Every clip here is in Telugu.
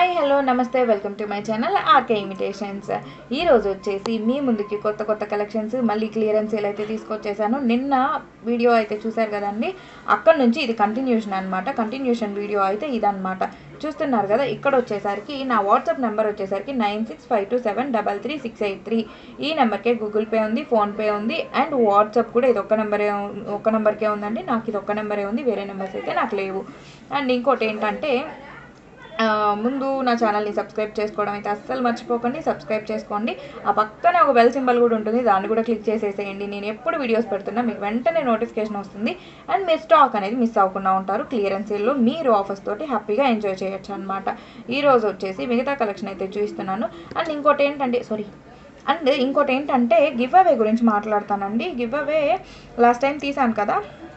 హాయ్ హలో నమస్తే welcome to my channel RK imitations ఈ రోజు వచ్చేసి మీ ముందుకి కొత్త కొత్త కలెక్షన్స్ మళ్ళీ క్లియరెన్స్ సేల్ అయితే తీసుకొచ్చేసాను నిన్న వీడియో అయితే చూసారు కదండి అక్కడ నుంచి ఇది కంటిన్యూషన్ అనమాట కంటిన్యూషన్ వీడియో అయితే ఇదన్నమాట చూస్తున్నారు కదా ఇక్కడ వచ్చేసరికి నా వాట్సాప్ నెంబర్ వచ్చేసరికి nine six five two seven double three six eight three ఈ నెంబర్కే గూగుల్ పే ఉంది ఫోన్పే ఉంది అండ్ వాట్సాప్ కూడా ఇది ఒక్క నెంబరే ఉం- ఒక్క నెంబర్కే ఉందండి నాకు ఇది ఒక్క నెంబరే ఉంది వేరే నెంబర్స్ అయితే నాకు లేవు అండ్ ఇంకోటి ఏంటంటే ఆ, ముందు నా ఛానల్ని సబ్స్క్రైబ్ చేసుకోవడం అయితే అస్సలు మర్చిపోకండి సబ్స్క్రైబ్ చేసుకోండి ఆ పక్కనే ఒక బెల్ సింబల్ కూడా ఉంటుంది దాన్ని కూడా క్లిక్ చేసేసేయండి నేను ఎప్పుడు వీడియోస్ పెడుతున్నా మీకు వెంటనే నోటిఫికేషన్ వస్తుంది అండ్ మీరు స్టాక్ అనేది మిస్ అవ్వకుండా ఉంటారు క్లియరెన్స్ సేల్లో మీరు ఆఫర్స్ తోటి హ్యాపీగా ఎంజాయ్ చేయొచ్చు అనమాట ఈ రోజు వచ్చేసి మిగతా కలెక్షన్ అయితే చూపిస్తున్నాను అండ్ ఇంకోటి ఏంటంటే సారీ అండ్ ఇంకోటి ఏంటంటే గివ్ అవే గురించి మాట్లాడతానండి గివ్ అవే లాస్ట్ టైం తీసాను కదా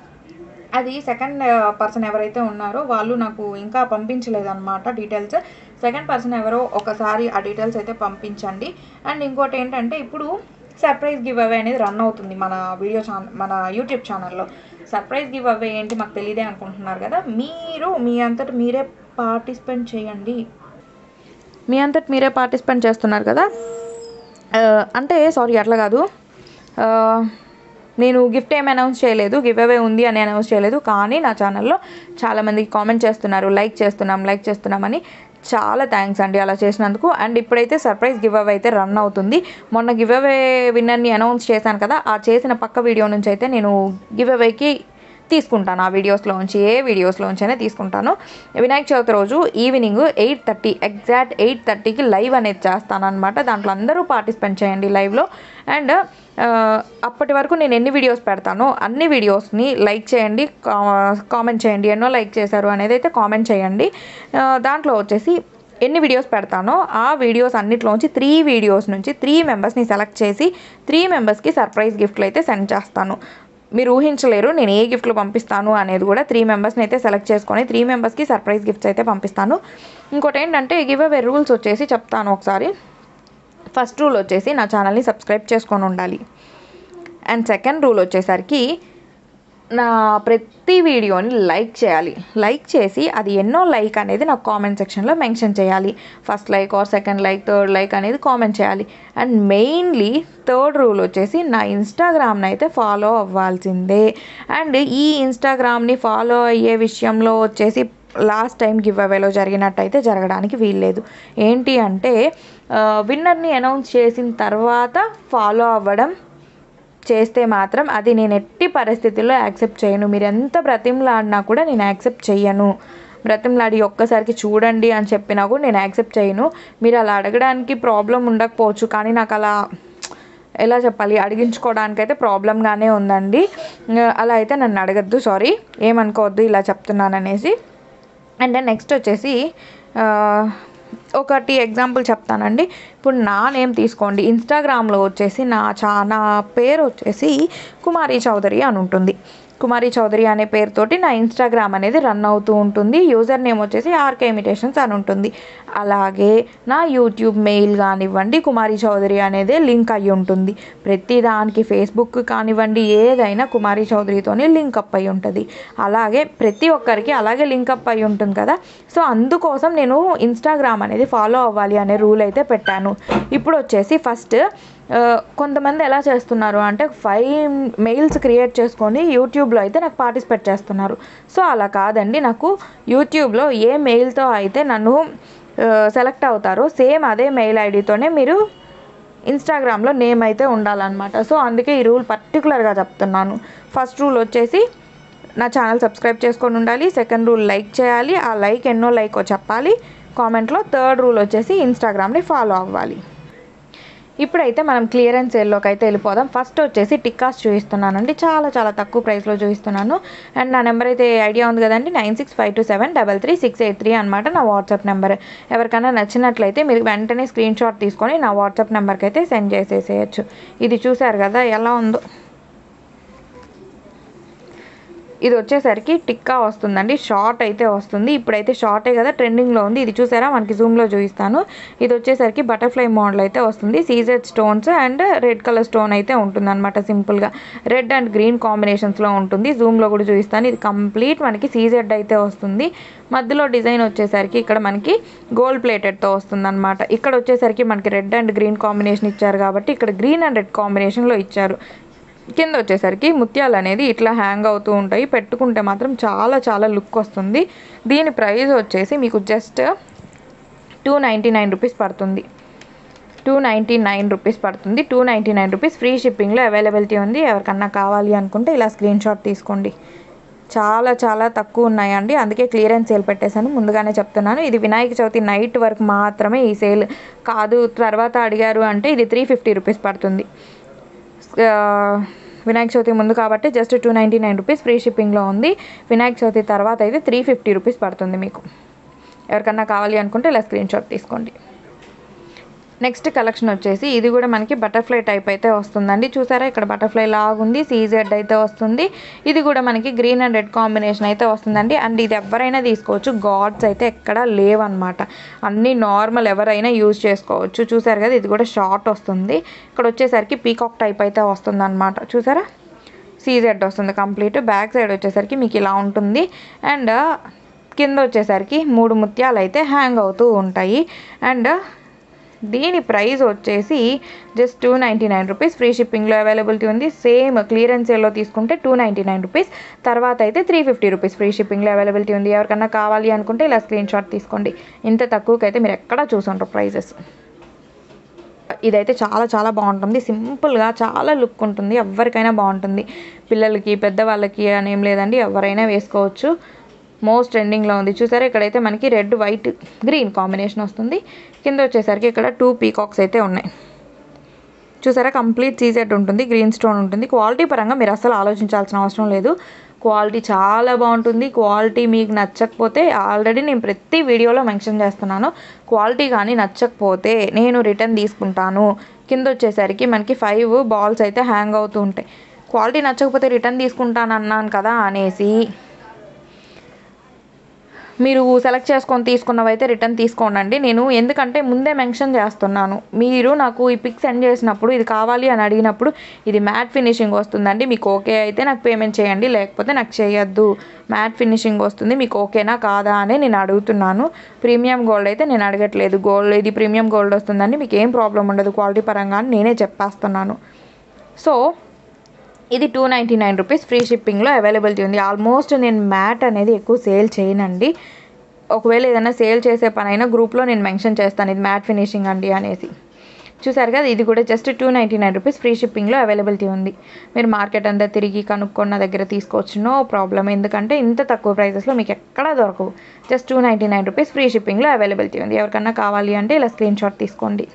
అది సెకండ్ పర్సన్ ఎవరైతే ఉన్నారో వాళ్ళు నాకు ఇంకా పంపించలేదు అనమాట డీటెయిల్స్ సెకండ్ పర్సన్ ఎవరో ఒకసారి ఆ డీటెయిల్స్ అయితే పంపించండి అండ్ ఇంకోటి ఏంటంటే ఇప్పుడు సర్ప్రైజ్ గివ్ అవే అనేది రన్ అవుతుంది మన వీడియో ఛానల్ మన యూట్యూబ్ ఛానల్లో సర్ప్రైజ్ గివ్ అవే ఏంటి మాకు తెలియదే అనుకుంటున్నారు కదా మీరు మీ అంతటి మీరే పార్టిసిపేట్ చేయండి మీ అంతటి మీరే పార్టిసిపేట్ చేస్తున్నారు కదా ఆ, అంటే సారీ అట్లా కాదు ఆ, నేను గిఫ్ట్ ఏమి అనౌన్స్ చేయలేదు గివ్ అవే ఉంది అని అనౌన్స్ చేయలేదు కానీ నా ఛానల్లో చాలామంది కామెంట్ చేస్తున్నారు లైక్ చేస్తున్నాం లైక్ చేస్తున్నామని చాలా థ్యాంక్స్ అండి అలా చేసినందుకు అండ్ ఇప్పుడైతే సర్ప్రైజ్ గివ్ అవే అయితే రన్ అవుతుంది మొన్న గివ్ అవే విన్నర్ని అనౌన్స్ చేశాను కదా ఆ చేసిన పక్క వీడియో నుంచి అయితే నేను గివ్ అవేకి తీసుకుంటాను ఆ వీడియోస్లో నుంచి ఏ వీడియోస్లో నుంచి అయినా తీసుకుంటాను వినాయక చవితి రోజు evening eight thirty exact eight థర్టీకి లైవ్ అనేది చేస్తాను అనమాట దాంట్లో అందరూ పార్టిసిపేట్ చేయండి లైవ్లో అండ్ అప్పటి వరకు నేను ఎన్ని వీడియోస్ పెడతానో అన్ని వీడియోస్ని లైక్ చేయండి కామెంట్ చేయండి ఎన్నో లైక్ చేశారు అనేది అయితే కామెంట్ చేయండి ఆ, దాంట్లో వచ్చేసి ఎన్ని వీడియోస్ పెడతానో ఆ వీడియోస్ అన్నిట్లోంచి త్రీ వీడియోస్ నుంచి త్రీ మెంబర్స్ని సెలెక్ట్ చేసి త్రీ మెంబర్స్కి సర్ప్రైజ్ గిఫ్ట్లు అయితే సెండ్ చేస్తాను మీరు ఊహించలేరు నేను ఏ గిఫ్ట్లు పంపిస్తాను అనేది కూడా త్రీ మెంబర్స్ని అయితే సెలెక్ట్ చేసుకొని త్రీ మెంబర్స్కి సర్ప్రైజ్ గిఫ్ట్స్ అయితే పంపిస్తాను ఇంకోటి ఏంటంటే గివ్ అవే రూల్స్ వచ్చేసి చెప్తాను ఒకసారి ఫస్ట్ రూల్ వచ్చేసి నా ఛానల్ని సబ్స్క్రైబ్ చేసుకొని ఉండాలి అండ్ సెకండ్ రూల్ వచ్చేసరికి నా ప్రతి వీడియోని లైక్ చేయాలి లైక్ చేసి అది ఎన్నో లైక్ అనేది నాకు కామెంట్ సెక్షన్లో మెన్షన్ చేయాలి first like or second like third like అనేది కామెంట్ చేయాలి అండ్ మెయిన్లీ థర్డ్ రూల్ వచ్చేసి నా ఇన్స్టాగ్రామ్ని అయితే ఫాలో అవ్వాల్సిందే అండ్ ఈ ఇన్స్టాగ్రామ్ని ఫాలో అయ్యే విషయంలో వచ్చేసి లాస్ట్ టైం గివ్ అవేలో జరిగినట్టయితే జరగడానికి వీల్లేదు ఏంటి అంటే విన్నర్ని అనౌన్స్ చేసిన తర్వాత ఫాలో అవ్వడం చేస్తే మాత్రం అది నేను ఎట్టి పరిస్థితుల్లో యాక్సెప్ట్ చేయను మీరు ఎంత బ్రతిమలాడినా కూడా నేను యాక్సెప్ట్ చేయను బ్రతిమలాడి ఒక్కసారికి చూడండి అని చెప్పినా కూడా నేను యాక్సెప్ట్ చేయను మీరు అలా అడగడానికి ప్రాబ్లం ఉండకపోవచ్చు కానీ నాకు అలా ఎలా చెప్పాలి అడిగించుకోవడానికి అయితే ప్రాబ్లంగానే ఉందండి అలా అయితే నన్ను అడగద్దు సారీ ఏమనుకోవద్దు ఇలా చెప్తున్నాను అనేసి అండ్ నెక్స్ట్ వచ్చేసి ఆ, ఒకటి ఎగ్జాంపుల్ చెప్తానండి ఇప్పుడు నా నేమ్ తీసుకోండి ఇన్స్టాగ్రామ్లో వచ్చేసి నా చా నా పేరు వచ్చేసి కుమారి చౌదరి అని ఉంటుంది కుమారి చౌదరి అనే పేరుతోటి నా ఇన్స్టాగ్రామ్ అనేది రన్ అవుతూ ఉంటుంది యూజర్ నేమ్ వచ్చేసి ఆర్కే ఇమిటేషన్స్ అని ఉంటుంది అలాగే నా యూట్యూబ్ మెయిల్ కానివ్వండి కుమారి చౌదరి అనేదే లింక్ అయి ఉంటుంది ప్రతి దానికి ఫేస్బుక్ కానివ్వండి ఏదైనా కుమారి చౌదరితోనే లింక్ అప్ అయి ఉంటుంది అలాగే ప్రతి ఒక్కరికి అలాగే లింక్ అప్ అయి ఉంటుంది కదా సో అందుకోసం నేను ఇన్స్టాగ్రామ్ అనేది ఫాలో అవ్వాలి అనే రూల్ అయితే పెట్టాను ఇప్పుడు వచ్చేసి ఫస్ట్ ఆ, కొంతమంది ఎలా చేస్తున్నారు అంటే ఫైవ్ మెయిల్స్ క్రియేట్ చేసుకొని యూట్యూబ్లో అయితే నాకు పార్టిసిపేట్ చేస్తున్నారు సో అలా కాదండి నాకు యూట్యూబ్లో ఏ మెయిల్తో అయితే నన్ను సెలెక్ట్ అవుతారో సేమ్ అదే మెయిల్ ఐడితోనే మీరు ఇన్స్టాగ్రామ్లో నేమ్ అయితే ఉండాలన్నమాట సో అందుకే ఈ రూల్ పర్టికులర్గా చెప్తున్నాను ఫస్ట్ రూల్ వచ్చేసి నా ఛానల్ సబ్స్క్రైబ్ చేసుకొని ఉండాలి సెకండ్ రూల్ లైక్ చేయాలి ఆ లైక్ ఎన్నో లైక్ చెప్పాలి కామెంట్లో థర్డ్ రూల్ వచ్చేసి ఇన్స్టాగ్రామ్ని ఫాలో అవ్వాలి ఇప్పుడైతే మనం క్లియరెన్స్ సేల్లోకి అయితే వెళ్ళిపోదాం ఫస్ట్ వచ్చేసి టిక్కాస్ చూపిస్తున్నానండి చాలా చాలా తక్కువ ప్రైస్లో చూపిస్తున్నాను అండ్ నా నెంబర్ అయితే ఐడియా ఉంది కదండి nine six five two seven double three six eight three అనమాట నా వాట్సాప్ నెంబర్ ఎవరికైనా నచ్చినట్లయితే మీరు వెంటనే స్క్రీన్ షాట్ తీసుకొని నా వాట్సాప్ నెంబర్కి అయితే సెండ్ చేసేసేయచ్చు ఇది చూసారు కదా ఎలా ఉందో ఇది వచ్చేసరికి టిక్కా వస్తుందండి షార్ట్ అయితే వస్తుంది ఇప్పుడైతే షార్టే కదా ట్రెండింగ్లో ఉంది ఇది చూసారా మనకి జూమ్లో చూపిస్తాను ఇది వచ్చేసరికి బటర్ఫ్లై మోడల్ అయితే వస్తుంది CZ stones and red colour stone అయితే ఉంటుంది అనమాట సింపుల్గా రెడ్ అండ్ గ్రీన్ కాంబినేషన్స్లో ఉంటుంది జూమ్లో కూడా చూపిస్తాను ఇది కంప్లీట్ మనకి సీజెడ్ అయితే వస్తుంది మధ్యలో డిజైన్ వచ్చేసరికి ఇక్కడ మనకి గోల్డ్ ప్లేటెడ్తో వస్తుంది అనమాట ఇక్కడ వచ్చేసరికి మనకి రెడ్ అండ్ గ్రీన్ కాంబినేషన్ ఇచ్చారు కాబట్టి ఇక్కడ గ్రీన్ అండ్ రెడ్ కాంబినేషన్లో ఇచ్చారు కింద వచ్చేసరికి ముత్యాలు అనేది ఇట్లా హ్యాంగ్ అవుతూ ఉంటాయి పెట్టుకుంటే మాత్రం చాలా చాలా లుక్ వస్తుంది దీని ప్రైస్ వచ్చేసి మీకు just two ninety nine rupees పడుతుంది టూ నైంటీ నైన్ రూపీస్ పడుతుంది two ninety nine rupees free షిప్పింగ్లో అవైలబిలిటీ ఉంది ఎవరికన్నా కావాలి అనుకుంటే ఇలా స్క్రీన్ షాట్ తీసుకోండి చాలా చాలా తక్కువ ఉన్నాయండి అందుకే క్లియరెన్స్ సేల్ పెట్టేశాను ముందుగానే చెప్తున్నాను ఇది వినాయక చవితి నైట్ వరకు మాత్రమే ఈ సేల్ కాదు తర్వాత అడిగారు అంటే ఇది త్రీ ఫిఫ్టీ రూపీస్ పడుతుంది ఆ, వినాయక చవితి ముందు కాబట్టి just two ninety nine rupees free షిప్పింగ్లో ఉంది వినాయక చవితి తర్వాత అయితే త్రీ ఫిఫ్టీ రూపీస్ పడుతుంది మీకు ఎవరికన్నా కావాలి అనుకుంటే ఇలా స్క్రీన్ షాట్ తీసుకోండి నెక్స్ట్ కలెక్షన్ వచ్చేసి ఇది కూడా మనకి బటర్ఫ్లై టైప్ అయితే వస్తుందండి చూసారా ఇక్కడ బటర్ఫ్లై లాగుంది సీజెడ్ అయితే వస్తుంది ఇది కూడా మనకి గ్రీన్ అండ్ రెడ్ కాంబినేషన్ అయితే వస్తుందండి అండ్ ఇది ఎవరైనా తీసుకోవచ్చు గాడ్స్ అయితే ఎక్కడా లేవన్నమాట అన్నీ నార్మల్ ఎవరైనా యూజ్ చేసుకోవచ్చు చూసారు కదా ఇది కూడా షార్ట్ వస్తుంది ఇక్కడ వచ్చేసరికి పీకాక్ టైప్ అయితే వస్తుంది అనమాట చూసారా సీజెడ్ వస్తుంది కంప్లీట్ బ్యాక్ సైడ్ వచ్చేసరికి మీకు ఇలా ఉంటుంది అండ్ కింద వచ్చేసరికి మూడు ముత్యాలు అయితే హ్యాంగ్ అవుతూ ఉంటాయి అండ్ దీని ప్రైస్ వచ్చేసి just two ninety nine rupees free షిప్పింగ్లో అవైలబిలిటీ ఉంది సేమ్ క్లియరెన్స్ సేల్లో తీసుకుంటే టూ నైంటీ నైన్ రూపీస్ తర్వాత అయితే త్రీ ఫిఫ్టీ రూపీస్ ఫ్రీ షిప్పింగ్లో అవైలబిలిటీ ఉంది ఎవరికన్నా కావాలి అనుకుంటే ఇలా స్క్రీన్ షాట్ తీసుకోండి ఇంత తక్కువకైతే మీరు ఎక్కడా చూసుంటారు ప్రైజెస్ ఇదైతే చాలా చాలా బాగుంటుంది సింపుల్గా చాలా లుక్ ఉంటుంది ఎవరికైనా బాగుంటుంది పిల్లలకి పెద్దవాళ్ళకి అని ఏం లేదండి ఎవరైనా వేసుకోవచ్చు మోస్ట్ ట్రెండింగ్లో ఉంది చూసారా ఇక్కడైతే మనకి రెడ్ వైట్ గ్రీన్ కాంబినేషన్ వస్తుంది కింద వచ్చేసరికి ఇక్కడ టూ పీకాక్స్ అయితే ఉన్నాయి చూసారా కంప్లీట్ సీజెట్ ఉంటుంది గ్రీన్ స్టోన్ ఉంటుంది క్వాలిటీ పరంగా మీరు అసలు ఆలోచించాల్సిన అవసరం లేదు క్వాలిటీ చాలా బాగుంటుంది క్వాలిటీ మీకు నచ్చకపోతే ఆల్రెడీ నేను ప్రతి వీడియోలో మెన్షన్ చేస్తున్నాను క్వాలిటీ కానీ నచ్చకపోతే నేను రిటర్న్ తీసుకుంటాను కింద వచ్చేసరికి మనకి ఫైవ్ బాల్స్ అయితే హ్యాంగ్ అవుతూ ఉంటాయి క్వాలిటీ నచ్చకపోతే రిటర్న్ తీసుకుంటాను అన్నాను కదా అనేసి మీరు సెలెక్ట్ చేసుకొని తీసుకున్నవైతే రిటర్న్ తీసుకోండి నేను ఎందుకంటే ముందే మెన్షన్ చేస్తున్నాను మీరు నాకు ఈ పిక్ సెండ్ చేసినప్పుడు ఇది కావాలి అని అడిగినప్పుడు ఇది మ్యాట్ ఫినిషింగ్ వస్తుందండి మీకు ఓకే అయితే నాకు పేమెంట్ చేయండి లేకపోతే నాకు చేయొద్దు మ్యాట్ ఫినిషింగ్ వస్తుంది మీకు ఓకేనా కాదా అని నేను అడుగుతున్నాను ప్రీమియం గోల్డ్ అయితే నేను అడగట్లేదు గోల్డ్ ఇది ప్రీమియం గోల్డ్ వస్తుందండి మీకు ఏం ప్రాబ్లం ఉండదు క్వాలిటీ పరంగా అని నేనే చెప్పేస్తున్నాను సో ఇది two ninety nine rupees free షిప్పింగ్లో అవైలబిలిటీ ఉంది ఆల్మోస్ట్ నేను మ్యాట్ అనేది ఎక్కువ సేల్ చేయనండి ఒకవేళ ఏదైనా సేల్ చేసే పని అయినా గ్రూప్లో నేను మెన్షన్ చేస్తాను ఇది మ్యాట్ ఫినిషింగ్ అండి అనేసి చూసారు కదా ఇది కూడా just two ninety nine rupees free షిప్పింగ్లో అవైలబిలిటీ ఉంది మీరు మార్కెట్ అంతా తిరిగి కనుక్కున్న దగ్గర తీసుకోవచ్చు నో ప్రాబ్లం ఎందుకంటే ఇంత తక్కువ ప్రైసెస్లో మీకు ఎక్కడా దొరకవు just two ninety nine rupees free షిప్పింగ్లో అవైలబిలిటీ ఉంది ఎవరికన్నా కావాలి అంటే ఇలా స్క్రీన్ షాట్ తీసుకోండి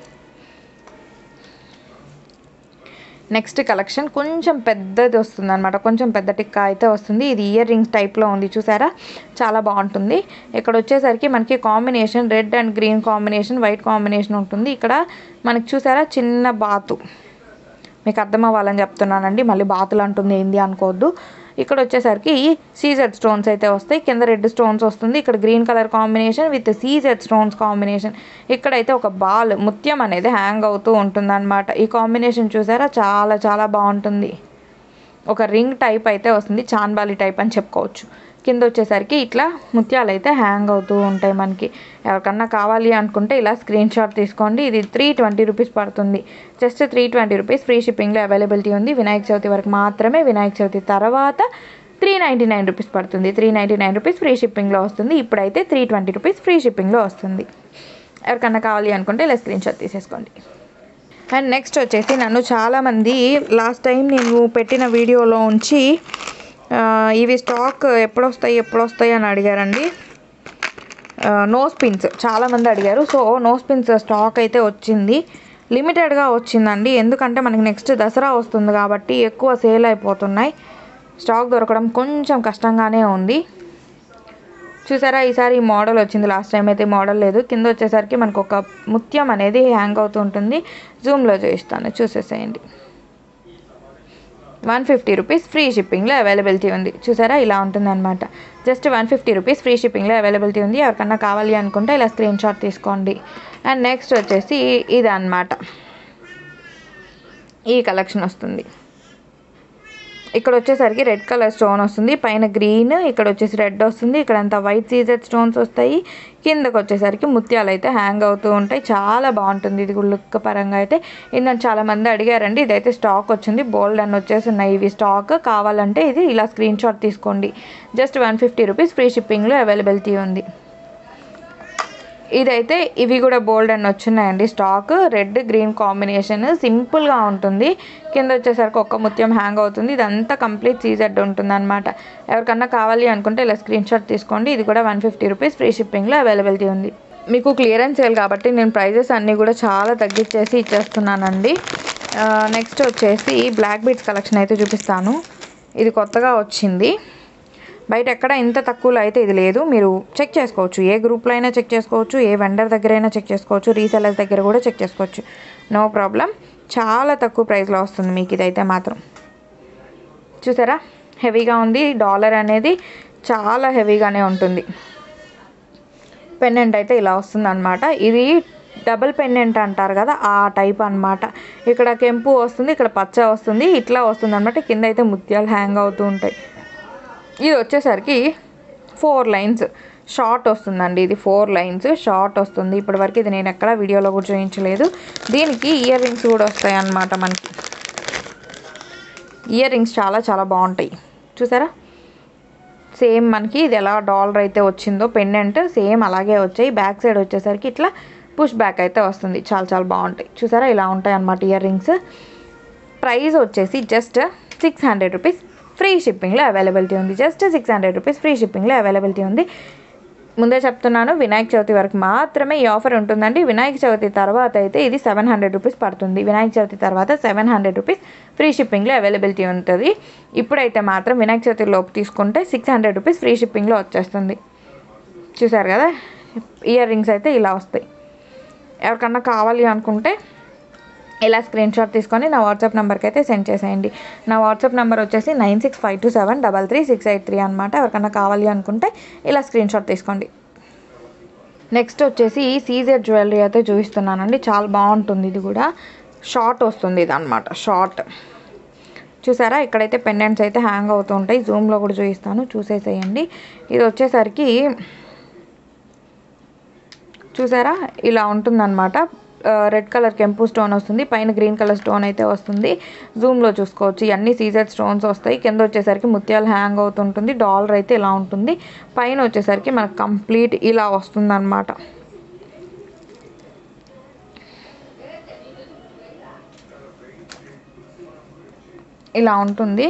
నెక్స్ట్ కలెక్షన్ కొంచెం పెద్దది వస్తుంది అనమాట కొంచెం పెద్ద టిక్కా అయితే వస్తుంది ఇది ఇయర్ రింగ్స్ టైప్లో ఉంది చూసారా చాలా బాగుంటుంది ఇక్కడ వచ్చేసరికి మనకి combination red and green combination white combination ఉంటుంది ఇక్కడ మనకి చూసారా చిన్న బాతు మీకు అర్థం అవ్వాలని చెప్తున్నానండి మళ్ళీ బాతులు అంటుంది ఏంది అనుకోవద్దు ఇక్కడ వచ్చేసరికి సీజెడ్ స్టోన్స్ అయితే వస్తాయి కింద రెడ్ స్టోన్స్ వస్తుంది ఇక్కడ green colour combination with CZ stones combination ఇక్కడైతే ఒక బాల్ ముత్యం అనేది హ్యాంగ్ అవుతూ ఉంటుంది అనమాట ఈ కాంబినేషన్ చూసారా చాలా చాలా బాగుంటుంది ఒక రింగ్ టైప్ అయితే వస్తుంది చాన్బాలి టైప్ అని చెప్పుకోవచ్చు కింద వచ్చేసరికి ఇట్లా ముత్యాలు అయితే హ్యాంగ్ అవుతూ ఉంటాయి మనకి ఎవరికన్నా కావాలి అనుకుంటే ఇలా స్క్రీన్ షాట్ తీసుకోండి ఇది త్రీ ట్వంటీ రూపీస్ పడుతుంది just three twenty rupees free షిప్పింగ్లో అవైలబిలిటీ ఉంది వినాయక చవితి వరకు మాత్రమే వినాయక చవితి తర్వాత త్రీ నైంటీ నైన్ రూపీస్ పడుతుంది three ninety nine rupees free షిప్పింగ్లో వస్తుంది ఇప్పుడైతే త్రీ ట్వంటీ రూపీస్ ఫ్రీ షిప్పింగ్లో వస్తుంది ఎవరికన్నా కావాలి అనుకుంటే ఇలా స్క్రీన్ షాట్ తీసేసుకోండి అండ్ నెక్స్ట్ వచ్చేసి నన్ను చాలామంది లాస్ట్ టైం నేను పెట్టిన వీడియోలో ఉంచి ఆ, ఇవి స్టాక్ ఎప్పుడు వస్తాయి ఎప్పుడు వస్తాయి అని అడిగారండి నోస్ పిన్స్ చాలామంది అడిగారు సో నోస్ పిన్స్ స్టాక్ అయితే వచ్చింది లిమిటెడ్గా వచ్చిందండి ఎందుకంటే మనకి నెక్స్ట్ దసరా వస్తుంది కాబట్టి ఎక్కువ సేల్ అయిపోతున్నాయి స్టాక్ దొరకడం కొంచెం కష్టంగానే ఉంది చూసారా ఈసారి ఈ మోడల్ వచ్చింది లాస్ట్ టైం అయితే మోడల్ లేదు కింద వచ్చేసరికి మనకు ఒక ముత్యం అనేది హ్యాంగ్ అవుతూ ఉంటుంది జూమ్లో చూపిస్తాను చూసేసేయండి వన్ ఫిఫ్టీ రూపీస్ ఫ్రీ షిప్పింగ్లో అవైలబిలిటీ ఉంది చూసారా ఇలా ఉంటుందన్నమాట just one fifty rupees free షిప్పింగ్లో అవైలబిలిటీ ఉంది ఎవరికన్నా కావాలి అనుకుంటే ఇలా స్క్రీన్ షాట్ తీసుకోండి అండ్ నెక్స్ట్ వచ్చేసి ఇది అన్నమాట ఈ కలెక్షన్ వస్తుంది ఇక్కడ వచ్చేసరికి రెడ్ కలర్ స్టోన్ వస్తుంది పైన గ్రీన్ ఇక్కడ వచ్చేసి రెడ్ వస్తుంది ఇక్కడ అంతా వైట్ సీజెడ్ స్టోన్స్ వస్తాయి కిందకు వచ్చేసరికి ముత్యాలు అయితే హ్యాంగ్ అవుతూ ఉంటాయి చాలా బాగుంటుంది ఇది లుక్ పరంగా అయితే ఇది చాలా మంది అడిగారండి ఇదైతే స్టాక్ వచ్చింది బోల్డ్ అని వచ్చేసి ఉన్నాయి ఇవి స్టాక్ కావాలంటే ఇది ఇలా స్క్రీన్ షాట్ తీసుకోండి just one fifty rupees free షిప్పింగ్లో అవైలబిలిటీ ఉంది ఇదైతే ఇవి కూడా బోల్డ్ అని వచ్చినాయండి స్టాక్ రెడ్ గ్రీన్ కాంబినేషన్ సింపుల్గా ఉంటుంది కింద వచ్చేసరికి ఒక్క ముత్యం హ్యాంగ్ అవుతుంది ఇదంతా కంప్లీట్ సీజెడ్ ఉంటుంది అనమాట ఎవరికన్నా కావాలి అనుకుంటే ఇలా స్క్రీన్ షాట్ తీసుకోండి ఇది కూడా వన్ ఫిఫ్టీ రూపీస్ ఫ్రీ షిప్పింగ్లో అవైలబిలిటీ ఉంది మీకు క్లియరెన్స్ సేల్ కాబట్టి నేను ప్రైజెస్ అన్నీ కూడా చాలా తగ్గించేసి ఇచ్చేస్తున్నానండి నెక్స్ట్ వచ్చేసి బ్లాక్ బీట్స్ కలెక్షన్ అయితే చూపిస్తాను ఇది కొత్తగా వచ్చింది బయట ఎక్కడ ఇంత తక్కువలో అయితే ఇది లేదు మీరు చెక్ చేసుకోవచ్చు ఏ గ్రూప్లో అయినా చెక్ చేసుకోవచ్చు ఏ వెండర్ దగ్గర అయినా చెక్ చేసుకోవచ్చు రీసెలర్స్ దగ్గర కూడా చెక్ చేసుకోవచ్చు నో ప్రాబ్లం చాలా తక్కువ ప్రైస్లో వస్తుంది మీకు ఇదైతే మాత్రం చూసారా హెవీగా ఉంది డాలర్ అనేది చాలా హెవీగానే ఉంటుంది పెండెంట్ అయితే ఇలా వస్తుంది అనమాట ఇది డబుల్ పెండెంట్ అంటారు కదా ఆ టైప్ అన్నమాట ఇక్కడ కెంపు వస్తుంది ఇక్కడ పచ్చ వస్తుంది ఇట్లా వస్తుంది అనమాట కింద అయితే ముత్యాలు హ్యాంగ్ అవుతూ ఉంటాయి ఇది వచ్చేసరికి ఫోర్ లైన్స్ షార్ట్ వస్తుందండి ఇది ఫోర్ లైన్స్ షార్ట్ వస్తుంది ఇప్పటివరకు ఇది నేను ఎక్కడ వీడియోలో కూడా చూపించలేదు దీనికి ఇయర్ రింగ్స్ కూడా వస్తాయి అన్నమాట మనకి ఇయర్ రింగ్స్ చాలా చాలా బాగుంటాయి చూసారా సేమ్ మనకి ఇది ఎలా డాలర్ అయితే వచ్చిందో పెండెంట్ సేమ్ అలాగే వచ్చాయి బ్యాక్ సైడ్ వచ్చేసరికి ఇట్లా పుష్ బ్యాక్ అయితే వస్తుంది చాలా చాలా బాగుంటాయి చూసారా ఇలా ఉంటాయి అన్నమాట ఇయర్ రింగ్స్ ప్రైస్ వచ్చేసి just six hundred rupees free షిప్పింగ్లో అవైలబిలిటీ ఉంది just six hundred rupees free షిప్పింగ్లో అవైలబిలిటీ ఉంది ముందే చెప్తున్నాను వినాయక చవితి వరకు మాత్రమే ఈ ఆఫర్ ఉంటుందండి వినాయక చవితి తర్వాత అయితే ఇది సెవెన్ హండ్రెడ్ రూపీస్ పడుతుంది వినాయక చవితి తర్వాత సెవెన్ హండ్రెడ్ రూపీస్ ఫ్రీ షిప్పింగ్లో అవైలబిలిటీ ఉంటుంది ఇప్పుడైతే మాత్రం వినాయక చవితి లోపు తీసుకుంటే సిక్స్ హండ్రెడ్ రూపీస్ ఫ్రీ షిప్పింగ్లో వచ్చేస్తుంది చూసారు కదా ఇయర్ రింగ్స్ అయితే ఇలా వస్తాయి ఎవరికన్నా కావాలి అనుకుంటే ఇలా స్క్రీన్ షాట్ తీసుకొని నా వాట్సాప్ నెంబర్కి అయితే సెండ్ చేసేయండి నా వాట్సాప్ నెంబర్ వచ్చేసి nine six five two seven double three six eight three అనమాట ఎవరికన్నా కావాలి అనుకుంటే ఇలా స్క్రీన్ షాట్ తీసుకోండి నెక్స్ట్ వచ్చేసి సీజెడ్ జ్యువెలరీ అయితే చూపిస్తున్నానండి చాలా బాగుంటుంది ఇది కూడా షార్ట్ వస్తుంది ఇది అనమాట షార్ట్ చూసారా ఇక్కడైతే పెండెంట్స్ అయితే హ్యాంగ్ అవుతూ ఉంటాయి జూమ్లో కూడా చూపిస్తాను చూసేసేయండి ఇది వచ్చేసరికి చూసారా ఇలా ఉంటుందన్నమాట రెడ్ కలర్ కెంపు స్టోన్ వస్తుంది పైన గ్రీన్ కలర్ స్టోన్ అయితే వస్తుంది జూమ్లో చూసుకోవచ్చు ఇవన్నీ సీజర్ స్టోన్స్ వస్తాయి కింద వచ్చేసరికి ముత్యాలు హ్యాంగ్ అవుతుంటుంది డాలర్ అయితే ఇలా ఉంటుంది పైన వచ్చేసరికి మనకు కంప్లీట్ ఇలా వస్తుంది అనమాట ఇలా ఉంటుంది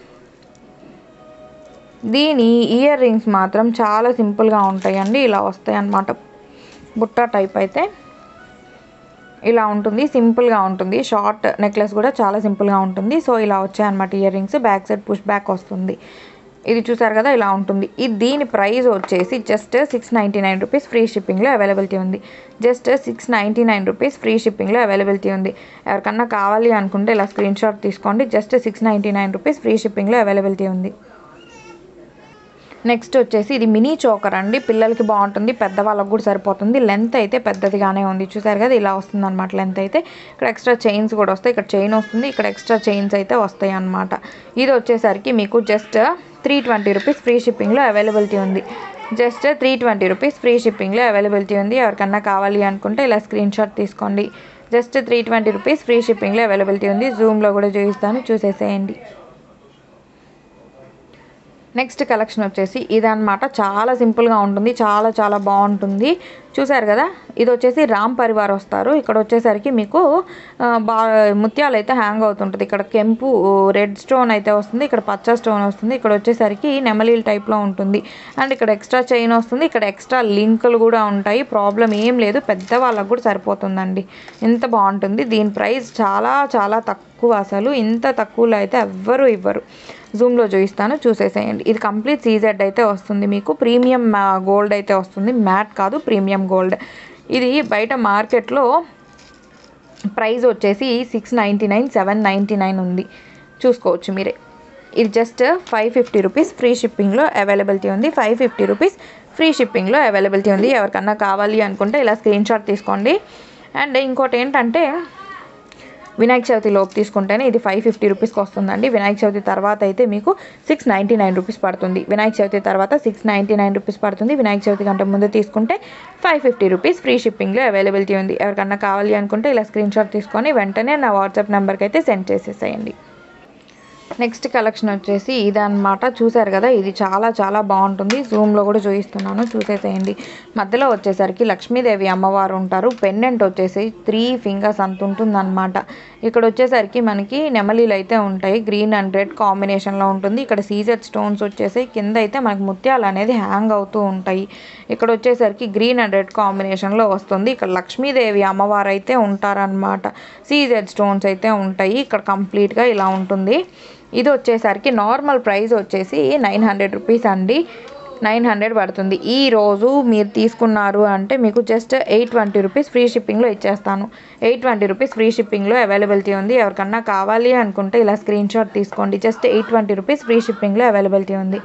దీని ఇయర్ రింగ్స్ మాత్రం చాలా సింపుల్గా ఉంటాయండి ఇలా వస్తాయి అన్నమాట బుట్ట టైప్ అయితే ఇలా ఉంటుంది సింపుల్గా ఉంటుంది షార్ట్ నెక్లెస్ కూడా చాలా సింపుల్గా ఉంటుంది సో ఇలా వచ్చాయి అనమాట earrings back side push back వస్తుంది ఇది చూసారు కదా ఇలా ఉంటుంది ఇది దీని ప్రైస్ వచ్చేసి just six ninety nine rupees free షిప్పింగ్లో అవైలబిలిటీ ఉంది just six ninety nine rupees free షిప్పింగ్లో అవైలబిలిటీ ఉంది ఎవరికన్నా కావాలి అనుకుంటే ఇలా స్క్రీన్ షాట్ తీసుకోండి just six ninety nine rupees free షిప్పింగ్లో అవైలబిలిటీ ఉంది నెక్స్ట్ వచ్చేసి ఇది మినీ చోకర్ అండి పిల్లలకి బాగుంటుంది పెద్దవాళ్ళకి కూడా సరిపోతుంది లెంత్ అయితే పెద్దదిగానే ఉంది చూసారు కదా ఇలా వస్తుంది అనమాట లెంత్ అయితే ఇక్కడ ఎక్స్ట్రా చైన్స్ కూడా వస్తాయి ఇక్కడ చైన్ వస్తుంది ఇక్కడ ఎక్స్ట్రా చైన్స్ అయితే వస్తాయి అనమాట ఇది వచ్చేసరికి మీకు just three twenty rupees free షిప్పింగ్లో అవైలబిలిటీ ఉంది just three twenty rupees free షిప్పింగ్లో అవైలబిలిటీ ఉంది ఎవరికన్నా కావాలి అనుకుంటే ఇలా స్క్రీన్ షాట్ తీసుకోండి just three twenty rupees free షిప్పింగ్లో అవైలబిలిటీ ఉంది జూమ్లో కూడా చూపిస్తాను చూసేసేయండి నెక్స్ట్ కలెక్షన్ వచ్చేసి ఇదన్నమాట చాలా సింపుల్గా ఉంటుంది చాలా చాలా బాగుంటుంది చూసారు కదా ఇది వచ్చేసి రామ్ పరివార్ వస్తారు ఇక్కడ వచ్చేసరికి మీకు ఆ, బా ముత్యాలు అయితే హ్యాంగ్ అవుతుంటుంది ఇక్కడ కెంపు రెడ్ స్టోన్ అయితే వస్తుంది ఇక్కడ పచ్చ స్టోన్ వస్తుంది ఇక్కడ వచ్చేసరికి నెమలీల్ టైప్లో ఉంటుంది అండ్ ఇక్కడ ఎక్స్ట్రా చైన్ వస్తుంది ఇక్కడ ఎక్స్ట్రా లింకులు కూడా ఉంటాయి ప్రాబ్లం ఏం లేదు పెద్ద వాళ్ళకు కూడా సరిపోతుందండి ఇంత బాగుంటుంది దీని ప్రైస్ చాలా చాలా తక్కువ అసలు ఇంత తక్కువలో అయితే ఎవ్వరు ఇవ్వరు జూమ్లో చూపిస్తాను చూసేసేయండి ఇది కంప్లీట్ సీజెడ్ అయితే వస్తుంది మీకు ప్రీమియం గోల్డ్ అయితే వస్తుంది మ్యాట్ కాదు ప్రీమియం గోల్డ్ ఇది బయట మార్కెట్లో ప్రైస్ వచ్చేసి six ninety nine seven ninety nine ఉంది చూసుకోవచ్చు మీరే ఇది just five fifty rupees free షిప్పింగ్లో అవైలబిలిటీ ఉంది ఫైవ్ ఫిఫ్టీ రూపీస్ ఫ్రీ షిప్పింగ్లో అవైలబిలిటీ ఉంది ఎవరికన్నా కావాలి అనుకుంటే ఇలా స్క్రీన్ షాట్ తీసుకోండి అండ్ ఇంకోటి ఏంటంటే వినాయక చవితి లోపు తీసుకుంటేనే ఇది ఫైవ్ ఫిఫ్టీ రూపీస్కి వస్తుందండి వినాయక చవితి తర్వాత అయితే మీకు సిక్స్ నైంటీ నైన్ రూపీస్ పడుతుంది వినాయక చవితి తర్వాత సిక్స్ నైంటీ నైన్ రూపీస్ పడుతుంది వినాయక చవితి కంటే ముందు తీసుకుంటే ఫైవ్ ఫిఫ్టీ రూపీస్ ఫ్రీ షిప్పింగ్లో అవైలబిలిటీ ఉంది ఎవరికన్నా కావాలి అనుకుంటే ఇలా స్క్రీన్ షాట్ తీసుకొని వెంటనే నా వాట్సాప్ నెంబర్కి అయితే సెండ్ చేసేసేయండి నెక్స్ట్ కలెక్షన్ వచ్చేసి ఇదన్నమాట చూసారు కదా ఇది చాలా చాలా బాగుంటుంది జూమ్లో కూడా చూపిస్తున్నాను చూసేసేయండి మధ్యలో వచ్చేసరికి లక్ష్మీదేవి అమ్మవారు ఉంటారు పెండెంట్ వచ్చేసి త్రీ ఫింగర్స్ అంత ఉంటుందన్నమాట ఇక్కడ వచ్చేసరికి మనకి నెమలీలు అయితే ఉంటాయి గ్రీన్ అండ్ రెడ్ కాంబినేషన్లో ఉంటుంది ఇక్కడ సీజర్ స్టోన్స్ వచ్చేసి కింద అయితే మనకి ముత్యాలు అనేది హ్యాంగ్ అవుతూ ఉంటాయి ఇక్కడ వచ్చేసరికి గ్రీన్ అండ్ రెడ్ కాంబినేషన్లో వస్తుంది ఇక్కడ లక్ష్మీదేవి అమ్మవారు అయితే ఉంటారనమాట సీజర్ స్టోన్స్ అయితే ఉంటాయి ఇక్కడ కంప్లీట్గా ఇలా ఉంటుంది ఇది వచ్చేసరికి నార్మల్ ప్రైస్ వచ్చేసి నైన్ హండ్రెడ్ రూపీస్ అండి నైన్ హండ్రెడ్ పడుతుంది ఈ రోజు మీరు తీసుకున్నారు అంటే మీకు just eight twenty rupees free షిప్పింగ్లో ఇచ్చేస్తాను ఎయిట్ ట్వంటీ రూపీస్ ఫ్రీ షిప్పింగ్లో అవైలబిలిటీ ఉంది ఎవరికన్నా కావాలి అనుకుంటే ఇలా స్క్రీన్ షాట్ తీసుకోండి just eight twenty rupees free షిప్పింగ్లో అవైలబిలిటీ ఉంది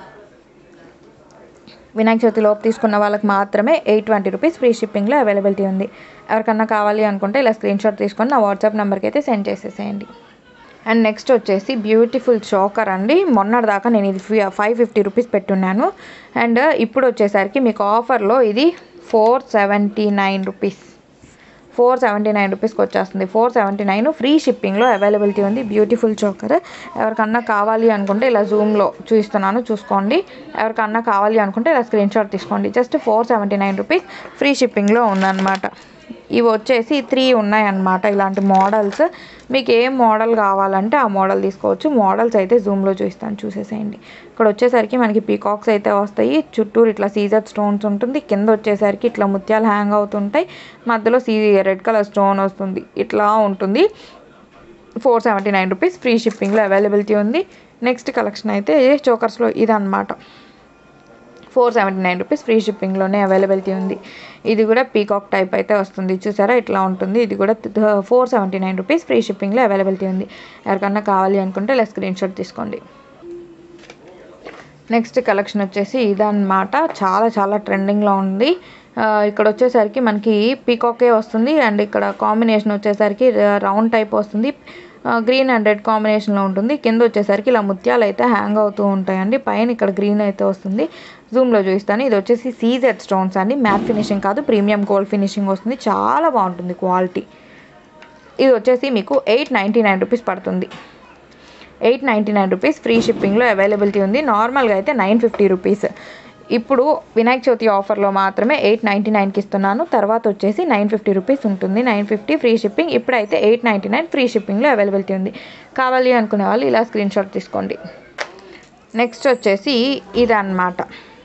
వినాయక చవితి లోపు తీసుకున్న వాళ్ళకి మాత్రమే ఎయిట్ ట్వంటీ రూపీస్ ఫ్రీ షిప్పింగ్లో అవైలబిలిటీ ఉంది ఎవరికన్నా కావాలి అనుకుంటే ఇలా స్క్రీన్ షాట్ తీసుకొని నా వాట్సాప్ నెంబర్కి అయితే సెండ్ చేసేసేయండి అండ్ నెక్స్ట్ వచ్చేసి బ్యూటిఫుల్ చోకర్ అండి మొన్నటిదాకా నేను ఇది ఫైవ్ ఫిఫ్టీ రూపీస్ పెట్టున్నాను అండ్ ఇప్పుడు వచ్చేసరికి మీకు ఆఫర్లో ఇది four seventy nine rupees four seventy nine రూపీస్కి వచ్చేస్తుంది ఫోర్ సెవెంటీ నైన్ ఫ్రీ షిప్పింగ్లో అవైలబిలిటీ ఉంది బ్యూటిఫుల్ చోకర్ ఎవరికన్నా కావాలి అనుకుంటే ఇలా జూమ్లో చూపిస్తున్నాను చూసుకోండి ఎవరికన్నా కావాలి అనుకుంటే ఇలా స్క్రీన్ షాట్ తీసుకోండి just four seventy nine rupees free షిప్పింగ్లో ఉందన్నమాట ఇవి వచ్చేసి త్రీ ఉన్నాయన్నమాట ఇలాంటి మోడల్స్ మీకు ఏ మోడల్ కావాలంటే ఆ మోడల్ తీసుకోవచ్చు మోడల్స్ అయితే జూమ్లో చూపిస్తాను చూసేసేయండి ఇక్కడ వచ్చేసరికి మనకి పీకాక్స్ అయితే వస్తాయి చుట్టూరు ఇట్లా సీజర్ స్టోన్స్ ఉంటుంది కింద వచ్చేసరికి ఇట్లా ముత్యాలు హ్యాంగ్ అవుతుంటాయి మధ్యలో సీ రెడ్ కలర్ స్టోన్ వస్తుంది ఇట్లా ఉంటుంది four seventy nine rupees free షిప్పింగ్లో అవైలబిలిటీ ఉంది నెక్స్ట్ కలెక్షన్ అయితే చోకర్స్లో ఇదన్నమాట four seventy nine rupees free షిప్పింగ్లోనే అవైలబిలిటీ ఉంది ఇది కూడా పీకాక్ టైప్ అయితే వస్తుంది చూసారా ఇట్లా ఉంటుంది ఇది కూడా four seventy nine rupees free షిప్పింగ్లో అవైలబిలిటీ ఉంది ఎవరికన్నా కావాలి అనుకుంటే ఇలా స్క్రీన్ షాట్ తీసుకోండి నెక్స్ట్ కలెక్షన్ వచ్చేసి ఇదన్నమాట చాలా చాలా ట్రెండింగ్లో ఉంది ఆ, ఇక్కడ వచ్చేసరికి మనకి పీకాకే వస్తుంది అండ్ ఇక్కడ కాంబినేషన్ వచ్చేసరికి రౌండ్ టైప్ వస్తుంది గ్రీన్ అండ్ రెడ్ కాంబినేషన్లో ఉంటుంది కింద వచ్చేసరికి ఇలా ముత్యాలు అయితే హ్యాంగ్ అవుతూ ఉంటాయండి పైన ఇక్కడ గ్రీన్ అయితే వస్తుంది జూమ్లో చూపిస్తాను ఇది వచ్చేసి సీజెడ్ స్టోన్స్ అండి మ్యాట్ ఫినిషింగ్ కాదు ప్రీమియం గోల్డ్ ఫినిషింగ్ వస్తుంది చాలా బాగుంటుంది క్వాలిటీ ఇది వచ్చేసి మీకు ఎయిట్ నైంటీ నైన్ రూపీస్ పడుతుంది eight ninety nine rupees free షిప్పింగ్లో అవైలబిలిటీ ఉంది నార్మల్గా అయితే నైన్ ఫిఫ్టీ రూపీస్ ఇప్పుడు వినాయక చవితి ఆఫర్లో మాత్రమే ఎయిట్ నైంటీ నైన్కి ఇస్తున్నాను తర్వాత వచ్చేసి నైన్ ఫిఫ్టీ రూపీస్ ఉంటుంది నైన్ ఫిఫ్టీ ఫ్రీ షిప్పింగ్ ఇప్పుడైతే ఎయిట్ నైంటీ నైన్ ఫ్రీ షిప్పింగ్లో అవైలబిలిటీ ఉంది కావాలి అనుకునే వాళ్ళు ఇలా స్క్రీన్ షాట్ తీసుకోండి నెక్స్ట్ వచ్చేసి ఇదన్నమాట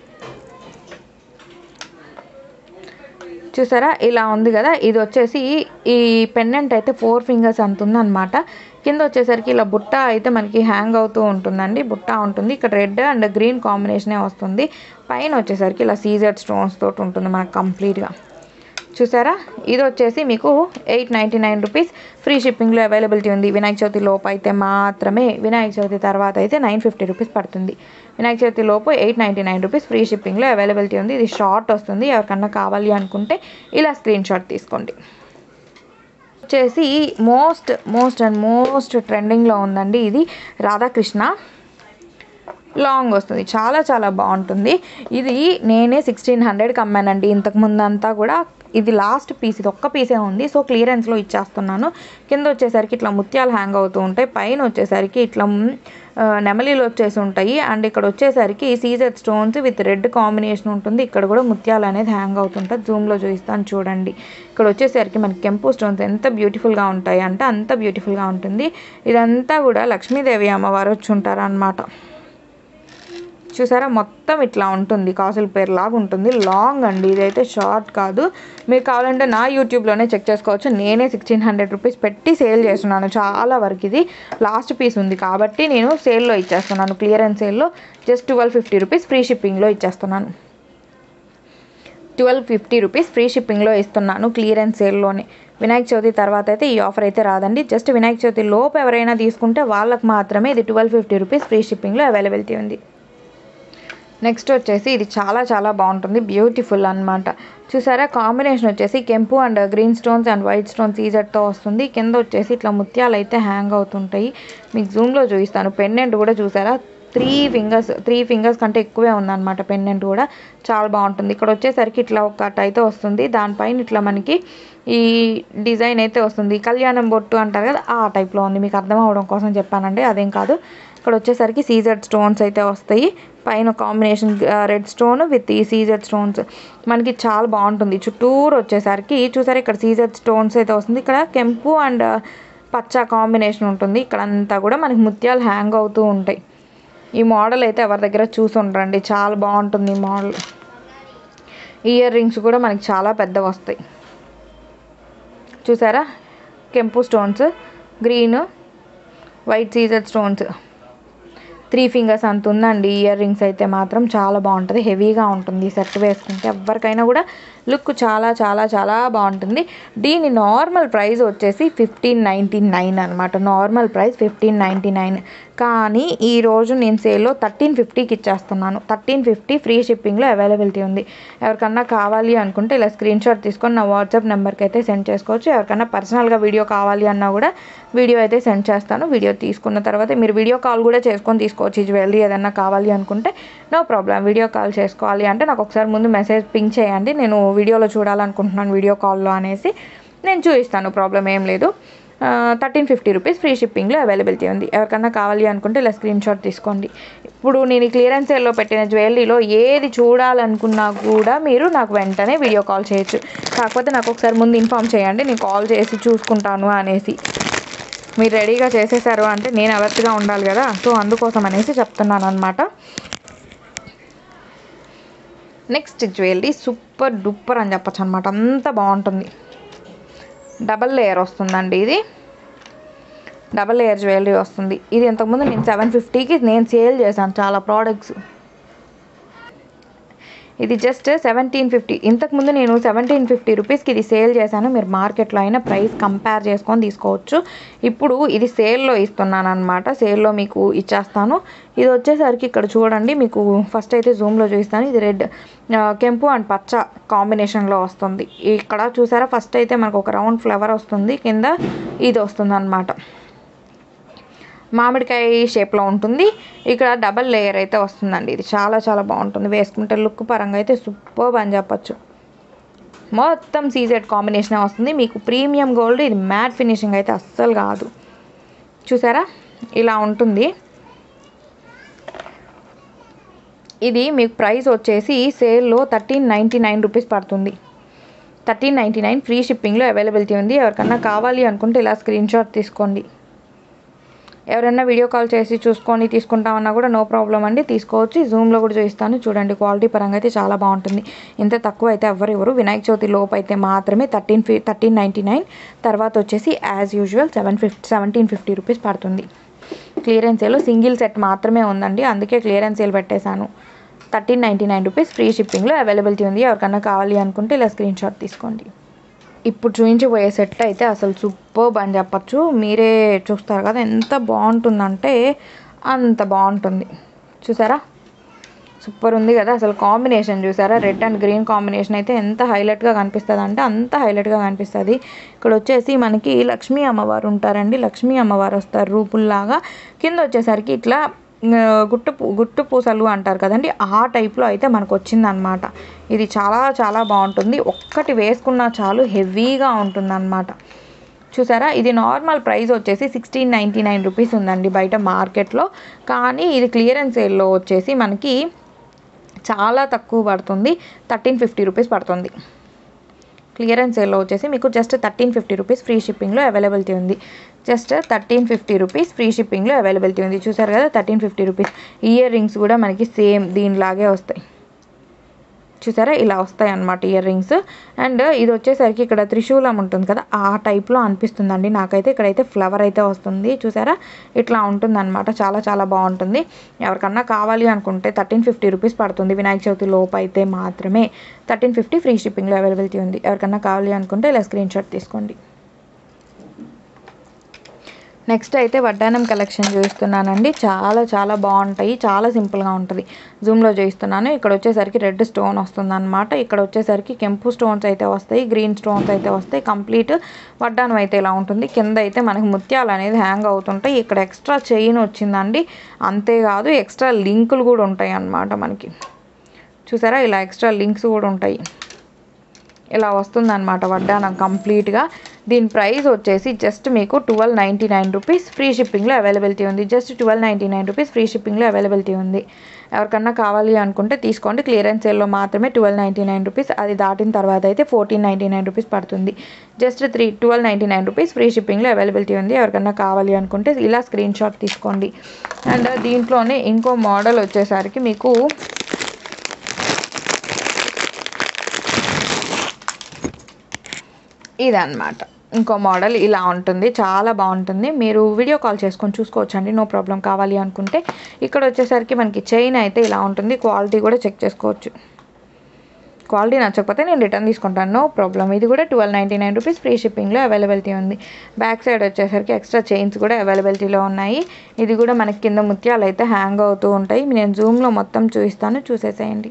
చూసారా ఇలా ఉంది కదా ఇది వచ్చేసి ఈ పెండెంట్ అయితే ఫోర్ ఫింగర్స్ అంత ఉందన్నమాట కింద వచ్చేసరికి ఇలా బుట్ట అయితే మనకి హ్యాంగ్ అవుతూ ఉంటుందండి బుట్ట ఉంటుంది ఇక్కడ రెడ్ అండ్ గ్రీన్ కాంబినేషనే వస్తుంది పైన వచ్చేసరికి ఇలా సీజర్ స్టోన్స్ తోటి ఉంటుంది మనకు కంప్లీట్గా చూసారా ఇది వచ్చేసి మీకు eight ninety nine rupees free షిప్పింగ్లో అవైలబిలిటీ ఉంది వినాయక చవితి లోపు అయితే మాత్రమే వినాయక చవితి తర్వాత అయితే నైన్ ఫిఫ్టీ రూపీస్ పడుతుంది వినాయక చవితి లోపు eight ninety nine rupees free షిప్పింగ్లో అవైలబిలిటీ ఉంది ఇది షార్ట్ వస్తుంది ఎవరికన్నా కావాలి అనుకుంటే ఇలా స్క్రీన్ షాట్ తీసుకోండి వచ్చేసి మోస్ట్ మోస్ట్ అండ్ మోస్ట్ ట్రెండింగ్లో ఉందండి ఇది రాధాకృష్ణ లాంగ్ వస్తుంది చాలా చాలా బాగుంటుంది ఇది నేనే సిక్స్టీన్ హండ్రెడ్కి అమ్మానండి ఇంతకు ముందు అంతా కూడా ఇది లాస్ట్ పీస్ ఇది ఒక్క పీసే ఉంది సో క్లియరెన్స్లో ఇచ్చేస్తున్నాను కింద వచ్చేసరికి ఇట్లా ముత్యాలు హ్యాంగ్ అవుతూ ఉంటాయి పైన వచ్చేసరికి ఇట్లా మ్, ఆ, నెమలీలు వచ్చేసి ఉంటాయి అండ్ ఇక్కడ వచ్చేసరికి CZ stones with red combination ఉంటుంది ఇక్కడ కూడా ముత్యాలు అనేది హ్యాంగ్ అవుతుంటుంది జూమ్లో చూపిస్తాను చూడండి ఇక్కడ వచ్చేసరికి మనకి కెంపు స్టోన్స్ ఎంత బ్యూటిఫుల్గా ఉంటాయి అంటే అంత బ్యూటిఫుల్గా ఉంటుంది ఇదంతా కూడా లక్ష్మీదేవి అమ్మవారు వచ్చి ఉంటారనమాట చూసారా మొత్తం ఇట్లా ఉంటుంది కాసుల పేరు లాగా ఉంటుంది లాంగ్ అండి ఇదైతే షార్ట్ కాదు మీరు కావాలంటే నా యూట్యూబ్లోనే చెక్ చేసుకోవచ్చు నేనే సిక్స్టీన్ హండ్రెడ్ రూపీస్ పెట్టి సేల్ చేస్తున్నాను చాలా వరకు ఇది లాస్ట్ పీస్ ఉంది కాబట్టి నేను సేల్లో ఇచ్చేస్తున్నాను క్లియరెన్స్ సేల్లో just twelve fifty rupees free షిప్పింగ్లో ఇచ్చేస్తున్నాను ట్వెల్వ్ ఫిఫ్టీ రూపీస్ ఫ్రీ షిప్పింగ్లో ఇస్తున్నాను క్లియరెన్స్ సేల్లోనే వినాయక చవితి తర్వాత అయితే ఈ ఆఫర్ అయితే రాదండి జస్ట్ వినాయక చవితి లోపు ఎవరైనా తీసుకుంటే వాళ్ళకి మాత్రమే ఇది ట్వెల్వ్ ఫిఫ్టీ రూపీస్ ఫ్రీ షిప్పింగ్లో అవైలబిలిటీ ఉంది నెక్స్ట్ వచ్చేసి ఇది చాలా చాలా బాగుంటుంది బ్యూటిఫుల్ అన్నమాట చూసారా కాంబినేషన్ వచ్చేసి కెంపు and green stones and white stones ఈజెట్తో వస్తుంది కింద వచ్చేసి ఇట్లా ముత్యాలు అయితే హ్యాంగ్ అవుతుంటాయి మీకు జూమ్లో చూపిస్తాను పెండెంట్ కూడా చూసారా త్రీ ఫింగర్స్ త్రీ ఫింగర్స్ కంటే ఎక్కువే ఉందన్నమాట పెండెంట్ కూడా చాలా బాగుంటుంది ఇక్కడ వచ్చేసరికి ఇట్లా ఒక కట్ అయితే వస్తుంది దానిపైన ఇట్లా మనకి ఈ డిజైన్ అయితే వస్తుంది కళ్యాణం బొట్టు అంటారు కదా ఆ టైప్లో ఉంది మీకు అర్థం అవడం కోసం చెప్పానండి అదేం కాదు ఇక్కడ వచ్చేసరికి సీజెడ్ స్టోన్స్ అయితే వస్తాయి పైన కాంబినేషన్ రెడ్ స్టోన్ విత్ ఈ సీజెడ్ స్టోన్స్ మనకి చాలా బాగుంటుంది చుట్టూరు వచ్చేసరికి చూసారు ఇక్కడ సీజెడ్ స్టోన్స్ అయితే వస్తుంది ఇక్కడ కెంపు అండ్ పచ్చ కాంబినేషన్ ఉంటుంది ఇక్కడ అంతా కూడా మనకి ముత్యాలు హ్యాంగ్ అవుతూ ఉంటాయి ఈ మోడల్ అయితే ఎవరి దగ్గర చూసి ఉండరండి చాలా బాగుంటుంది ఈ మోడల్ ఇయర్ రింగ్స్ కూడా మనకి చాలా పెద్దవి వస్తాయి చూసారా కెంపు stones green white CZ stones three fingers అంత ఉందండి ఇయర్ రింగ్స్ అయితే మాత్రం చాలా బాగుంటుంది హెవీగా ఉంటుంది సెట్ వేసుకుంటే ఎవరికైనా కూడా లుక్ చాలా చాలా చాలా బాగుంటుంది దీని నార్మల్ ప్రైస్ వచ్చేసి ఫిఫ్టీన్ నైంటీ నైన్ అనమాట normal price fifteen ninety nine కానీ ఈరోజు నేను సేల్లో థర్టీన్ ఫిఫ్టీకి ఇచ్చేస్తున్నాను థర్టీన్ ఫిఫ్టీ ఫ్రీ షిప్పింగ్లో అవైలబిలిటీ ఉంది ఎవరికన్నా కావాలి అనుకుంటే ఇలా స్క్రీన్ షాట్ తీసుకొని నా వాట్సాప్ నెంబర్కి అయితే సెండ్ చేసుకోవచ్చు ఎవరికన్నా పర్సనల్గా వీడియో కావాలి అన్నా కూడా వీడియో అయితే సెండ్ చేస్తాను వీడియో తీసుకున్న తర్వాత మీరు వీడియో కాల్ కూడా చేసుకొని తీసుకోవచ్చు ఈ జ్యువెలరీ ఏదన్నా కావాలి అనుకుంటే నో ప్రాబ్లం వీడియో కాల్ చేసుకోవాలి అంటే నాకు ఒకసారి ముందు మెసేజ్ పింక్ చేయండి నేను వీడియోలో చూడాలనుకుంటున్నాను వీడియో కాల్లో అనేసి నేను చూపిస్తాను ప్రాబ్లం ఏం లేదు థర్టీన్ ఫిఫ్టీ రూపీస్ ఫ్రీ షిప్పింగ్లో అవైలబిలిటీ ఉంది ఎవరికన్నా కావాలి అనుకుంటే ఇలా స్క్రీన్ షాట్ తీసుకోండి ఇప్పుడు నేను క్లియరెన్స్ సేల్లో పెట్టిన జ్యువెలరీలో ఏది చూడాలనుకున్నా కూడా మీరు నాకు వెంటనే వీడియో కాల్ చేయొచ్చు కాకపోతే నాకు ఒకసారి ముందు ఇన్ఫామ్ చేయండి నేను కాల్ చేసి చూసుకుంటాను అనేసి మీరు రెడీగా చేసేసారు అంటే నేను అలర్ట్గా ఉండాలి కదా సో అందుకోసం అనేసి చెప్తున్నాను అనమాట నెక్స్ట్ జ్యువెలరీ సూపర్ డూపర్ అని చెప్పచ్చు అనమాట అంత బాగుంటుంది డబల్ లేయర్ వస్తుందండి ఇది డబల్ లేయర్ జ్యువెలరీ వస్తుంది ఇది ఇంతకుముందు నేను సెవెన్ ఫిఫ్టీకి నేను సేల్ చేశాను చాలా ప్రోడక్ట్స్ ఇది జస్ట్ సెవెంటీన్ ఫిఫ్టీ ఇంతకుముందు నేను సెవెంటీన్ ఫిఫ్టీ రూపీస్కి ఇది సేల్ చేశాను మీరు మార్కెట్లో అయినా ప్రైస్ కంపేర్ చేసుకొని తీసుకోవచ్చు ఇప్పుడు ఇది సేల్లో ఇస్తున్నాను అనమాట సేల్లో మీకు ఇచ్చేస్తాను ఇది వచ్చేసరికి ఇక్కడ చూడండి మీకు ఫస్ట్ అయితే జూమ్లో చూపిస్తాను ఇది రెడ్ కెంపు అండ్ పచ్చ కాంబినేషన్లో వస్తుంది ఇక్కడ చూసారా ఫస్ట్ అయితే మనకు ఒక రౌండ్ ఫ్లవర్ వస్తుంది కింద ఇది వస్తుంది అనమాట మామిడికాయ షేప్లో ఉంటుంది ఇక్కడ డబల్ లేయర్ అయితే వస్తుందండి ఇది చాలా చాలా బాగుంటుంది వేసుకుంటే లుక్ పరంగా అయితే సూపర్ అని చెప్పచ్చు మొత్తం సీజెడ్ కాంబినేషన్ వస్తుంది మీకు ప్రీమియం గోల్డ్ ఇది మ్యాట్ ఫినిషింగ్ అయితే అస్సలు కాదు చూసారా ఇలా ఉంటుంది ఇది మీకు ప్రైస్ వచ్చేసి సేల్లో థర్టీన్ నైంటీ నైన్ రూపీస్ పడుతుంది థర్టీన్ నైంటీ నైన్ ఫ్రీ షిప్పింగ్లో అవైలబిలిటీ ఉంది ఎవరికన్నా కావాలి అనుకుంటే ఇలా స్క్రీన్ షాట్ తీసుకోండి ఎవరైనా వీడియో కాల్ చేసి చూసుకొని తీసుకుంటామన్నా కూడా నో ప్రాబ్లం అండి తీసుకోవచ్చు జూమ్లో కూడా చూపిస్తాను చూడండి క్వాలిటీ పరంగా అయితే చాలా బాగుంటుంది ఇంత తక్కువ అయితే ఎవరు ఇవ్వరు వినాయక చవితి లోపు అయితే మాత్రమే థర్టీన్ ఫి థర్టీన్ నైంటీ నైన్ తర్వాత వచ్చేసి as usual seven fifty seventeen fifty rupees పడుతుంది క్లియరెన్స్ సేల్ సింగిల్ సెట్ మాత్రమే ఉందండి అందుకే క్లియరెన్స్ సేల్ పెట్టేశాను thirteen ninety nine rupees free షిప్పింగ్లో అవైలబిలిటీ ఉంది ఎవరికన్నా కావాలి అనుకుంటే ఇలా స్క్రీన్ షాట్ తీసుకోండి ఇప్పుడు చూపించబోయే సెట్ అయితే అసలు సూపర్ అని చెప్పచ్చు మీరే చూస్తారు కదా ఎంత బాగుంటుందంటే అంత బాగుంటుంది చూసారా సూపర్ ఉంది కదా అసలు కాంబినేషన్ చూసారా రెడ్ అండ్ గ్రీన్ కాంబినేషన్ అయితే ఎంత హైలైట్గా కనిపిస్తుంది అంటే అంత హైలైట్గా కనిపిస్తుంది ఇక్కడ వచ్చేసి మనకి లక్ష్మీ అమ్మవారు ఉంటారండి లక్ష్మీ అమ్మవారు వస్తారు రూపుల్లాగా కింద వచ్చేసరికి ఇట్లా ఆ, గుట్టు పూ- గుట్టు పూసలు అంటారు కదండి ఆ టైప్లో అయితే మనకు వచ్చిందనమాట ఇది చాలా చాలా బాగుంటుంది ఒక్కటి వేసుకున్నా చాలు హెవీగా ఉంటుందన్నమాట చూసారా ఇది నార్మల్ ప్రైస్ వచ్చేసి సిక్స్టీన్ నైంటీ నైన్ రూపీస్ ఉందండి బయట మార్కెట్లో కానీ ఇది క్లియరెన్స్ సేల్లో వచ్చేసి మనకి చాలా తక్కువ పడుతుంది థర్టీన్ ఫిఫ్టీ రూపీస్ పడుతుంది క్లియరెన్స్ సేల్లో వచ్చేసి మీకు just thirteen fifty rupees free షిప్పింగ్లో అవైలబిలిటీ ఉంది just thirteen fifty rupees free షిప్పింగ్లో అవైలబిలిటీ ఉంది చూసారు కదా thirteen fifty rupees earrings కూడా మనకి సేమ్ దీనిలాగే వస్తాయి చూసారా ఇలా వస్తాయి అన్నమాట ఇయర్ రింగ్స్ అండ్ ఇది వచ్చేసరికి ఇక్కడ త్రిశూలం ఉంటుంది కదా ఆ టైప్లో అనిపిస్తుందండి నాకైతే ఇక్కడైతే ఫ్లవర్ అయితే వస్తుంది చూసారా ఇట్లా ఉంటుంది అనమాట చాలా చాలా బాగుంటుంది ఎవరికన్నా కావాలి అనుకుంటే థర్టీన్ ఫిఫ్టీ రూపీస్ పడుతుంది వినాయక చవితి లోపు అయితే మాత్రమే థర్టీన్ ఫిఫ్టీ ఫ్రీ షిప్పింగ్లో అవైలబిలిటీ ఉంది ఎవరికన్నా కావాలి అనుకుంటే ఇలా స్క్రీన్ షాట్ తీసుకోండి నెక్స్ట్ అయితే వడ్డానం కలెక్షన్ చూపిస్తున్నానండి చాలా చాలా బాగుంటాయి చాలా సింపుల్గా ఉంటుంది జూమ్లో చూపిస్తున్నాను ఇక్కడ వచ్చేసరికి రెడ్ స్టోన్ వస్తుంది అనమాట ఇక్కడ వచ్చేసరికి కెంపు స్టోన్స్ అయితే వస్తాయి గ్రీన్ స్టోన్స్ అయితే వస్తాయి కంప్లీట్ వడ్డానం అయితే ఇలా ఉంటుంది కింద అయితే మనకి ముత్యాలు అనేది హ్యాంగ్ అవుతుంటాయి ఇక్కడ ఎక్స్ట్రా చైన్ వచ్చిందండి అంతేకాదు ఎక్స్ట్రా లింకులు కూడా ఉంటాయి అన్నమాట మనకి చూసారా ఇలా ఎక్స్ట్రా లింక్స్ కూడా ఉంటాయి ఇలా వస్తుందన్నమాట వడ్డానం కంప్లీట్గా దీని ప్రైస్ వచ్చేసి జస్ట్ మీకు twelve ninety nine rupees free షిప్పింగ్లో అవైలబిలిటీ ఉంది just twelve ninety nine rupees free షిప్పింగ్లో అవైలబిలిటీ ఉంది ఎవరికన్నా కావాలి అనుకుంటే తీసుకోండి క్లియరెన్స్ సేల్లో మాత్రమే ట్వెల్వ్ నైంటీ నైన్ రూపీస్ అది దాటిన తర్వాత అయితే ఫోర్టీన్ నైంటీ నైన్ రూపీస్ పడుతుంది just three twelve ninety nine rupees free షిప్పింగ్లో అవైలబిలిటీ ఉంది ఎవరికన్నా కావాలి అనుకుంటే ఇలా స్క్రీన్ షాట్ తీసుకోండి అండ్ దీంట్లోనే ఇంకో మోడల్ వచ్చేసరికి మీకు ఇదన్నమాట ఇంకో మోడల్ ఇలా ఉంటుంది చాలా బాగుంటుంది మీరు వీడియో కాల్ చేసుకొని చూసుకోవచ్చు అండి నో ప్రాబ్లం కావాలి అనుకుంటే ఇక్కడ వచ్చేసరికి మనకి చైన్ అయితే ఇలా ఉంటుంది క్వాలిటీ కూడా చెక్ చేసుకోవచ్చు క్వాలిటీ నచ్చకపోతే నేను రిటర్న్ తీసుకుంటాను నో ప్రాబ్లం ఇది కూడా twelve ninety nine rupees free షిప్పింగ్లో అవైలబిలిటీ ఉంది బ్యాక్ సైడ్ వచ్చేసరికి ఎక్స్ట్రా చైన్స్ కూడా అవైలబిలిటీలో ఉన్నాయి ఇది కూడా మనకి కింద ముత్యాలు అయితే హ్యాంగ్ అవుతూ ఉంటాయి నేను జూమ్లో మొత్తం చూపిస్తాను చూసేసేయండి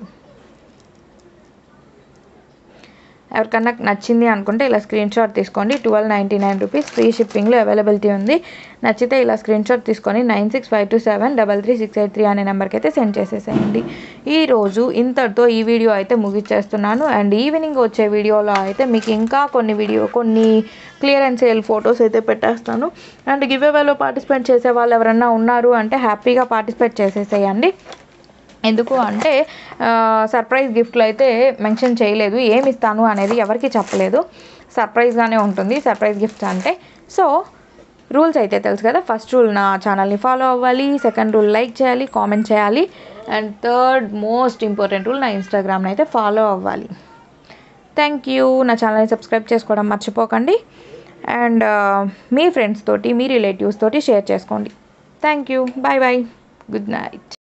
ఎవరికన్నా నచ్చింది అనుకుంటే ఇలా స్క్రీన్ షాట్ తీసుకోండి twelve ninety nine rupees free షిప్పింగ్లో అవైలబిలిటీ ఉంది నచ్చితే ఇలా స్క్రీన్ షాట్ తీసుకొని nine six five two seven double three six eight three అనే నెంబర్కి అయితే సెండ్ చేసేసేయండి ఈరోజు ఇంతటితో ఈ వీడియో అయితే ముగిచ్చేస్తున్నాను అండ్ ఈవినింగ్ వచ్చే వీడియోలో అయితే మీకు ఇంకా కొన్ని వీడియో కొన్ని క్లియర్ అండ్ సేల్ ఫొటోస్ అయితే పెట్టేస్తాను అండ్ గివ్ అవేలో పార్టిసిపేట్ చేసే వాళ్ళు ఎవరన్నా ఉన్నారు అంటే హ్యాపీగా పార్టిసిపేట్ చేసేసేయండి ఎందుకు అంటే సర్ప్రైజ్ గిఫ్ట్లు అయితే మెన్షన్ చేయలేదు ఏమి ఇస్తాను అనేది ఎవరికి చెప్పలేదు సర్ప్రైజ్గానే ఉంటుంది సర్ప్రైజ్ గిఫ్ట్స్ అంటే సో రూల్స్ అయితే తెలుసు కదా ఫస్ట్ రూల్ నా ఛానల్ని ఫాలో అవ్వాలి సెకండ్ రూల్ లైక్ చేయాలి కామెంట్ చేయాలి and third most important rule నా ఇన్స్టాగ్రామ్ని అయితే ఫాలో అవ్వాలి థ్యాంక్ యూ నా ఛానల్ని సబ్స్క్రైబ్ చేసుకోవడం మర్చిపోకండి అండ్ మీ ఫ్రెండ్స్ తోటి మీ రిలేటివ్స్ తోటి షేర్ చేసుకోండి thank you bye bye good night